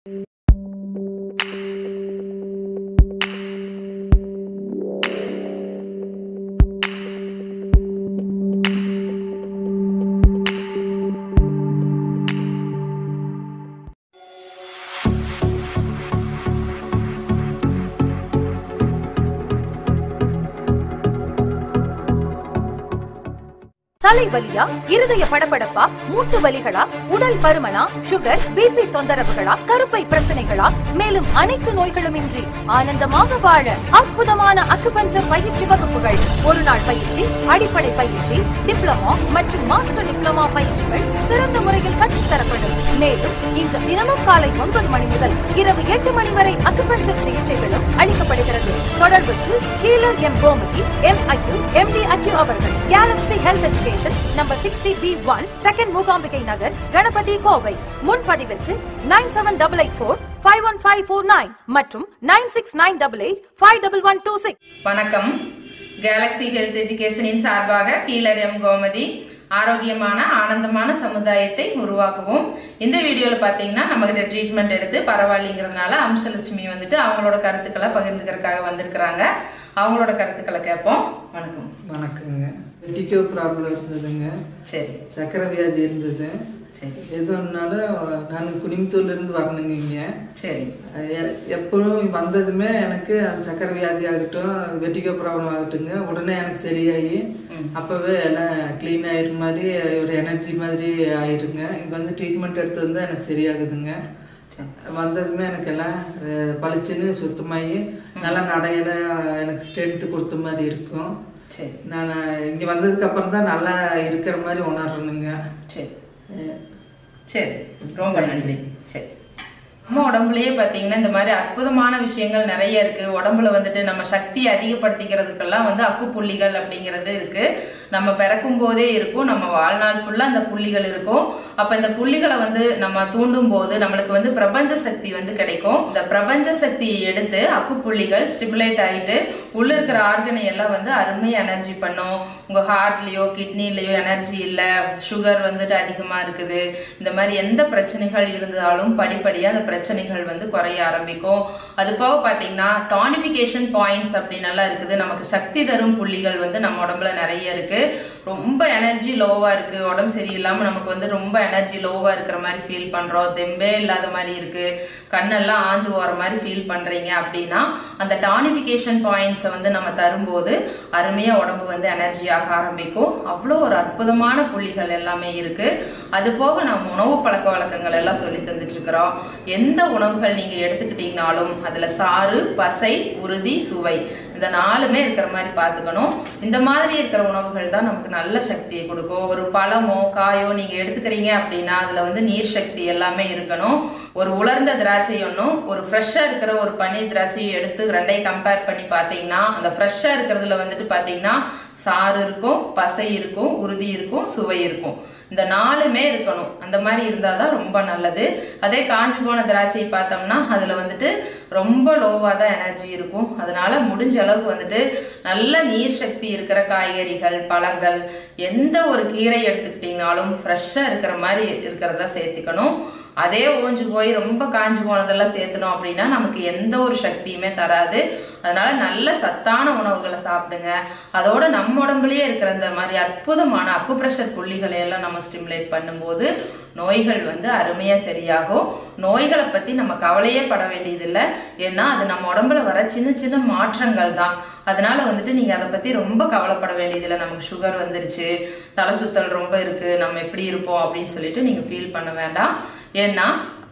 தலைவலியா இருதய படபடப்பா மூட்டு வலிகளா உடல் பருமனா சுகர் பிபி தொந்தரவுகளா கருப்பை பிரச்சனைகளா மேலும் அனைத்து நோய்களும் இன்றி ஆனந்தமாக வாழ அற்புதமான அக்குபஞ்சர் பயிற்சி வகுப்புகள் ஒரு நாள் பயிற்சி அடிப்படை பயிற்சி டிப்ளமோ மற்றும் மாஸ்டர் டிப்ளமா பயிற்சிகள் சிறந்த முறையில் கற்றுத்தரப்படும் மேலும் இங்கு தினமும் காலை ஒன்பது மணி முதல் இரவு எட்டு மணி வரை அக்குபஞ்சர் சிகிச்சைகளும் அளிக்கப்படுகிறது தொடர்புக்கு healer M Gomathi M acu M D acu அவர்கள் Galaxy health education number sixty B one second Mookambigai Nagar Ganapathy Kovai முன்பதிவிற்கு nine seven double eight four five one five four nine மற்றும் nine six nine double eight five double one two six வணக்கம் Galaxy health எஜுகேஷனின் சார்பாக healer M Gomathi ஆரோக்கியமான ஆனந்தமான சமுதாயத்தை உருவாக்குவோம் இந்த வீடியோவில் பார்த்தீங்கன்னா நம்மகிட்ட ட்ரீட்மெண்ட் எடுத்து பரவாயில்லைங்கிறதுனால அம்சலட்சுமி வந்துட்டு அவங்களோட கருத்துக்களை பகிர்ந்துக்கிறதுக்காக வந்திருக்கிறாங்க அவங்களோட கருத்துக்களை கேட்போம் வணக்கம் வணக்கங்க வெட்டிக்கோ ப்ராப்ளம் இருந்ததுங்க சரி சக்கரை வியாதி இருந்தது சரி எது ஒன்றாலும் நான் குனிமத்தூர்லேருந்து வரணுங்க இங்கே சரி எ- எப்பவும் வந்ததுமே எனக்கு அந்த சக்கரை வியாதி ஆகட்டும் வெட்டிக்கோ ப்ராப்ளம் ஆகட்டுங்க உடனே எனக்கு சரியாகி அப்போவே எல்லாம் க்ளீன் ஆயிடுற மாதிரி ஒரு எனர்ஜி மாதிரி ஆயிருங்க இங்கே வந்து ட்ரீட்மெண்ட் எடுத்து வந்தால் எனக்கு சரியாகுதுங்க சரி வந்ததுமே எனக்கு எல்லாம் அஹ், பளிச்சுன்னு சுத்தமாகி நல்லா நடையில எனக்கு ஸ்ட்ரென்த்து கொடுத்த மாதிரி இருக்கும் சரி நான் இங்கே வந்ததுக்கு அப்புறம் தான் நல்லா இருக்கிற மாதிரி உணர்றேனுங்க சரி அஹ், சரி ரொம்ப நன்றி சரி நம்ம உடம்புலயே பாத்தீங்கன்னா இந்த மாதிரி அற்புதமான விஷயங்கள் நிறைய இருக்கு உடம்புல வந்துட்டு நம்ம சக்தி அதிகப்படுத்திக்கிறதுக்கெல்லாம் வந்து அக்கு புள்ளிகள் அப்படிங்கிறது இருக்கு நம்ம பிறக்கும் போதே இருக்கும் நம்ம வாழ்நாள் ஃபுல்லா அந்த புள்ளிகள் இருக்கும் அப்ப இந்த புள்ளிகளை வந்து நம்ம தூண்டும் போது நம்மளுக்கு வந்து பிரபஞ்ச சக்தி வந்து கிடைக்கும் இந்த பிரபஞ்ச சக்தியை எடுத்து அக்கு புள்ளிகள் ஸ்டிமுலேட் ஆயிட்டு உள்ள இருக்கிற ஆர்கனை எல்லாம் வந்து அருமை எனர்ஜி பண்ணும் உங்க ஹார்ட்லயோ கிட்னிலயோ எனர்ஜி இல்ல சுகர் வந்துட்டு அதிகமா இருக்குது இந்த மாதிரி எந்த பிரச்சனைகள் இருந்தாலும் படிப்படியா அந்த பிரச்சனைகள் வந்து குறைய ஆரம்பிக்கும் அது போக பாத்தீங்கன்னா டானிபிகேஷன் பாயிண்ட்ஸ் அப்படின்னு எல்லாம் இருக்குது நமக்கு சக்தி தரும் புள்ளிகள் வந்து நம்ம உடம்புல நிறைய இருக்கு ரொம்ப எனர்ஜி லோவா இருக்கு உடம்பு சரியில்லாம நமக்கு வந்து ரொம்ப எனர்ஜி லோவா இருக்கிற மாதிரி ஃபீல் பண்றோம் தெம்பே இல்லாத மாதிரி இருக்கு கண்ணெல்லாம் ஆந்து போற மாதிரி ஃபீல் பண்றீங்க அப்படின்னா அந்த டானிபிகேஷன் பாயிண்ட்ஸை வந்து நம்ம தரும்போது அருமையா உடம்பு வந்து எனர்ஜி ஆக ஆரம்பிக்கும் அவ்வளோ ஒரு அற்புதமான புள்ளிகள் எல்லாமே இருக்கு அது போக நம்ம உணவு பழக்க வழக்கங்கள் எல்லாம் சொல்லி தந்துட்டு இருக்கிறோம் எந்த உணவுகள் நீங்க எடுத்துக்கிட்டீங்கனாலும் அதுல சாறு பசை உறுதி சுவை இந்த நாலுமே இருக்கிற மாதிரி பார்த்துக்கணும் இந்த மாதிரி இருக்கிற உணவுகள் தான் நமக்கு நல்ல சக்தியை கொடுக்கும் ஒரு பழமோ காயோ நீங்க எடுத்துக்கிறீங்க அப்படின்னா அதுல வந்து நீர் சக்தி எல்லாமே இருக்கணும் ஒரு உலர்ந்த திராட்சை ஒன்றும் ஒரு ஃப்ரெஷ்ஷா இருக்கிற ஒரு பன்னீர் திராட்சையும் எடுத்து ரெண்டையும் கம்பேர் பண்ணி பார்த்தீங்கன்னா அந்த ஃப்ரெஷ்ஷா இருக்கிறதுல வந்துட்டு பார்த்தீங்கன்னா சாறு இருக்கும் பசை இருக்கும் உறுதி இருக்கும் சுவை இருக்கும் இந்த நாலுமே இருக்கணும் அந்த மாதிரி இருந்தாதான் ரொம்ப நல்லது அதே காஞ்சி போன திராட்சை பார்த்தோம்னா அதுல வந்துட்டு ரொம்ப லோவா தான் எனர்ஜி இருக்கும் அதனால முடிஞ்ச அளவுக்கு வந்துட்டு நல்ல நீர் சக்தி இருக்கிற காய்கறிகள் பழங்கள் எந்த ஒரு கீரை எடுத்துக்கிட்டீங்கனாலும் ஃப்ரெஷ்ஷா இருக்கிற மாதிரி இருக்கிறதா சேர்த்துக்கணும் அதே ஓஞ்சு போய் ரொம்ப காஞ்சி போனதெல்லாம் சேர்த்தணும் அப்படின்னா நமக்கு எந்த ஒரு சக்தியுமே தராது அதனால நல்ல சத்தான உணவுகளை சாப்பிடுங்க அதோட நம்ம உடம்புலயே இருக்கிற இந்த மாதிரி அற்புதமான அக்குப்ரெஷர் புள்ளிகளை எல்லாம் நம்ம ஸ்டிமுலேட் பண்ணும்போது நோய்கள் வந்து அருமையா சரியாகும் நோய்களை பத்தி நம்ம கவலையே பட வேண்டியதில்லை ஏன்னா அது நம்ம உடம்புல வர சின்ன சின்ன மாற்றங்கள் தான் அதனால வந்துட்டு நீங்க அதை பத்தி ரொம்ப கவலைப்பட வேண்டியதில்லை நமக்கு சுகர் வந்துருச்சு தலை சுத்தல் ரொம்ப இருக்கு நம்ம எப்படி இருப்போம் அப்படின்னு சொல்லிட்டு நீங்க ஃபீல் பண்ண வேண்டாம் ஏன்னா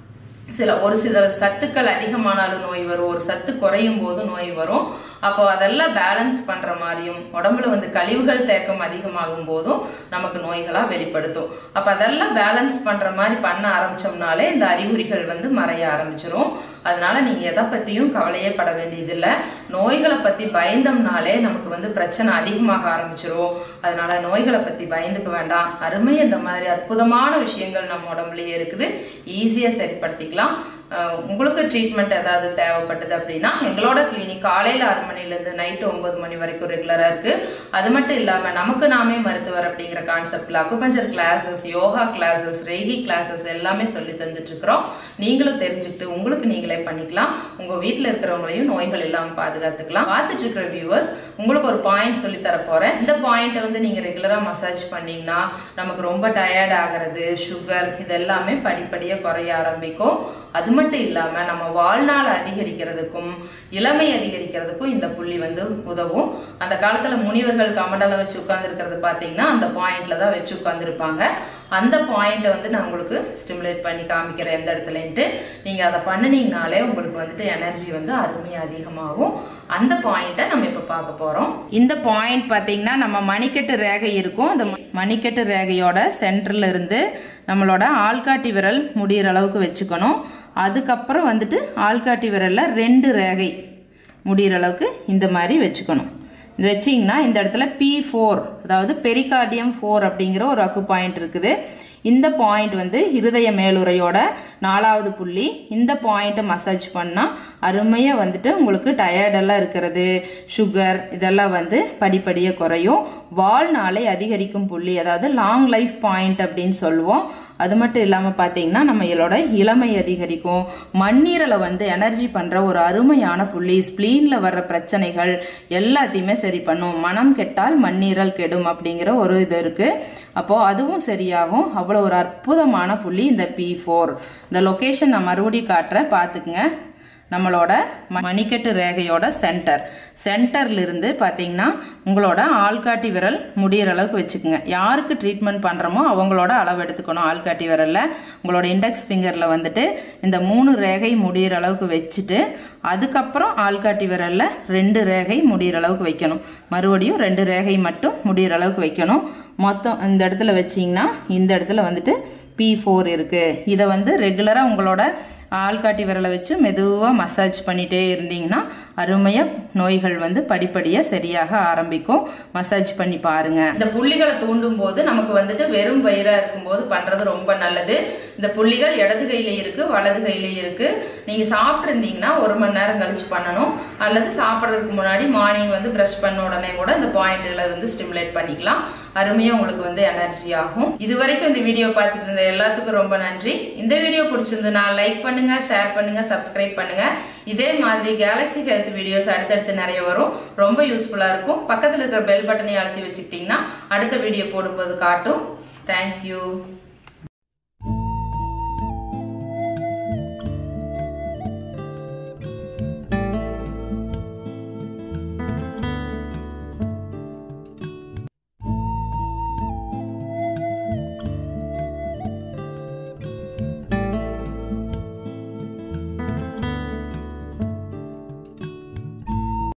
சில ஒரு சில சத்துக்கள் அதிகமானாலும் நோய் வரும் ஒரு சத்து குறையும் போது நோய் வரும் அப்போ அதெல்லாம் பேலன்ஸ் பண்ற மாதிரியும் உடம்புல வந்து கழிவுகள் தேக்கம் அதிகமாகும் போதும் நமக்கு நோய்களா வெளிப்படுத்தும் அப்ப அதெல்லாம் பேலன்ஸ் பண்ற மாதிரி பண்ண ஆரம்பிச்சோம்னாலே இந்த அறிகுறிகள் வந்து மறைய ஆரம்பிச்சிரும் அதனால நீங்க எதை பத்தியும் கவலையே பட வேண்டியதில்லை நோய்களை பத்தி பயந்தோம்னாலே நமக்கு வந்து பிரச்சனை அதிகமாக ஆரம்பிச்சிரும் அதனால நோய்களை பத்தி பயந்துக்க வேண்டாம் அருமை இந்த மாதிரி அற்புதமான விஷயங்கள் நம்ம உடம்புலயே இருக்குது ஈஸியா சரிப்படுத்திக்கலாம் அஹ், உங்களுக்கு ட்ரீட்மெண்ட் ஏதாவது தேவைப்பட்டது அப்படின்னா எங்களோட கிளினிக் காலையில ஆறு மணிலேருந்து நைட்டு ஒன்பது மணி வரைக்கும் ரெகுலரா இருக்கு அது மட்டும் இல்லாம நமக்கு நாமே மருத்துவர் அப்படிங்கிற கான்செப்ட்ல acupuncture classes yoga classes reiki classes எல்லாமே சொல்லி தந்துட்டு இருக்கிறோம் நீங்களும் தெரிஞ்சுக்கிட்டு உங்களுக்கு நீங்களே பண்ணிக்கலாம் உங்க வீட்ல இருக்கிறவங்களையும் நோய்கள் இல்லாம பாதுகாத்துக்கலாம் பார்த்துட்டு இருக்கிற வியூவர்ஸ் உங்களுக்கு ஒரு பாயிண்ட் சொல்லி தர போறேன் இந்த பாயிண்ட்டை வந்து நீங்க ரெகுலரா மசாஜ் பண்ணீங்கன்னா நமக்கு ரொம்ப டயர்ட் ஆகிறது சுகர் இது எல்லாமே படிப்படியா குறைய ஆரம்பிக்கும் அது மட்டும் இல்லாம நம்ம வாழ்நாள் அதிகரிக்கிறதுக்கும் இளமை அதிகரிக்கிறதுக்கும் இந்த புள்ளி வந்து உதவும் அந்த காலத்துல முனிவர்கள் கமண்டலம் வச்சு உட்கார்ந்து இருக்கிறது பாத்தீங்கன்னா அந்த பாயிண்ட்ல தான் வச்சு உட்கார்ந்துருப்பாங்க அந்த பாயிண்ட்டை வந்து நான் உங்களுக்கு ஸ்டிமுலேட் பண்ணி காமிக்கிறேன் எந்த இடத்துலன்ட்டு நீங்க அதை பண்ணினீங்கனாலே உங்களுக்கு வந்துட்டு எனர்ஜி வந்து அருமையா அதிகமாகும் அந்த பாயிண்ட்டை நம்ம இப்ப பார்க்க போறோம் இந்த பாயிண்ட் பாத்தீங்கன்னா நம்ம மணிக்கட்டு ரேகை இருக்கும் அந்த மணிக்கட்டு ரேகையோட சென்டர்ல இருந்து நம்மளோட ஆள்காட்டி விரல் முடியிற அளவுக்கு வச்சுக்கணும் அதுக்கப்புறம் வந்துட்டு ஆள்காட்டி விரல்ல ரெண்டு ரேகை முடியிற அளவுக்கு இந்த மாதிரி வச்சுக்கணும் இது வச்சிங்கன்னா இந்த இடத்துல பி ஃபோர் அதாவது பெரிகார்டியம் ஃபோர் அப்படிங்கிற ஒரு அக்கு பாயிண்ட் இருக்குது இந்த பாயிண்ட் வந்து இருதய மேலுறையோட நாலாவது புள்ளி இந்த பாயிண்ட்டை மசாஜ் பண்ணால் அருமையாக வந்துட்டு உங்களுக்கு டயர்டெல்லாம் இருக்கிறது சுகர் இதெல்லாம் வந்து படிப்படியாக குறையும் வாழ்நாளை அதிகரிக்கும் புள்ளி அதாவது லாங் லைஃப் பாயிண்ட் அப்படின்னு சொல்லுவோம் அது மட்டும் இல்லாமல் பார்த்தீங்கன்னா நம்மளோட இளமை அதிகரிக்கும் மண்ணீரலை வந்து எனர்ஜி பண்ணுற ஒரு அருமையான புள்ளி ஸ்ப்ளீனில் வர்ற பிரச்சனைகள் எல்லாத்தையுமே சரி பண்ணும் மனம் கெட்டால் மண்ணீரல் கெடும் அப்படிங்கிற ஒரு இது இருக்கு அப்போ அதுவும் சரியாகும் அவ்வளோ ஒரு அற்புதமான புள்ளி இந்த பி ஃபோர் இந்த லொகேஷன் நான் மறுபடியும் காட்டுறேன் பார்த்துக்குங்க நம்மளோட ம- மணிக்கட்டு ரேகையோட சென்டர் சென்டர்ல இருந்து பாத்தீங்கன்னா உங்களோட ஆள்காட்டி விரல் முடியிற அளவுக்கு வச்சுக்கோங்க யாருக்கு ட்ரீட்மெண்ட் பண்றோமோ அவங்களோட அளவு எடுத்துக்கணும் ஆள்காட்டி விரல்ல உங்களோட இண்டெக்ஸ் ஃபிங்கர்ல வந்துட்டு இந்த மூணு ரேகை முடியிற அளவுக்கு வச்சுட்டு அதுக்கப்புறம் ஆள்காட்டி விரல்ல ரெண்டு ரேகை முடியிற அளவுக்கு வைக்கணும் மறுபடியும் ரெண்டு ரேகை மட்டும் முடியிற அளவுக்கு வைக்கணும் மொத்தம் இந்த இடத்துல வச்சீங்கன்னா இந்த இடத்துல வந்துட்டு பி ஃபோர் இருக்கு இதை வந்து ரெகுலரா உங்களோட ஆள்காட்டி விரலை வச்சு மெதுவாக மசாஜ் பண்ணிட்டே இருந்தீங்கன்னா அருமையாக நோய்கள் வந்து படிப்படியாக சரியாக ஆரம்பிக்கும் மசாஜ் பண்ணி பாருங்க இந்த புள்ளிகளை தூண்டும் போது நமக்கு வந்துட்டு வெறும் வயிறா இருக்கும்போது பண்றது ரொம்ப நல்லது இந்த புள்ளிகள் இடது கையில இருக்கு வலது கையில இருக்கு நீங்க சாப்பிட்டு இருந்தீங்கன்னா ஒரு மணி நேரம் கழிச்சு பண்ணணும் அல்லது சாப்பிட்றதுக்கு முன்னாடி மார்னிங் வந்து ப்ரஷ் பண்ண உடனே கூட இந்த பாயிண்ட்களை வந்து ஸ்டிமுலேட் பண்ணிக்கலாம் அருமையா உங்களுக்கு வந்து எனர்ஜி ஆகும் இது வரைக்கும் இந்த வீடியோ பார்த்துட்டு இருந்த எல்லாத்துக்கும் ரொம்ப நன்றி இந்த வீடியோ பிடிச்சிருந்ததுன்னா லைக் பண்ணுங்க ஷேர் பண்ணுங்க சப்ஸ்கிரைப் பண்ணுங்க இதே மாதிரி கேலக்ஸி ஹெல்த் வீடியோஸ் அடுத்தடுத்து நிறைய வரும் ரொம்ப யூஸ்ஃபுல்லா இருக்கும் பக்கத்துல இருக்கிற பெல் பட்டனை அழுத்தி வச்சுக்கிட்டீங்கன்னா அடுத்த வீடியோ போடும்போது காட்டும் தேங்க்யூ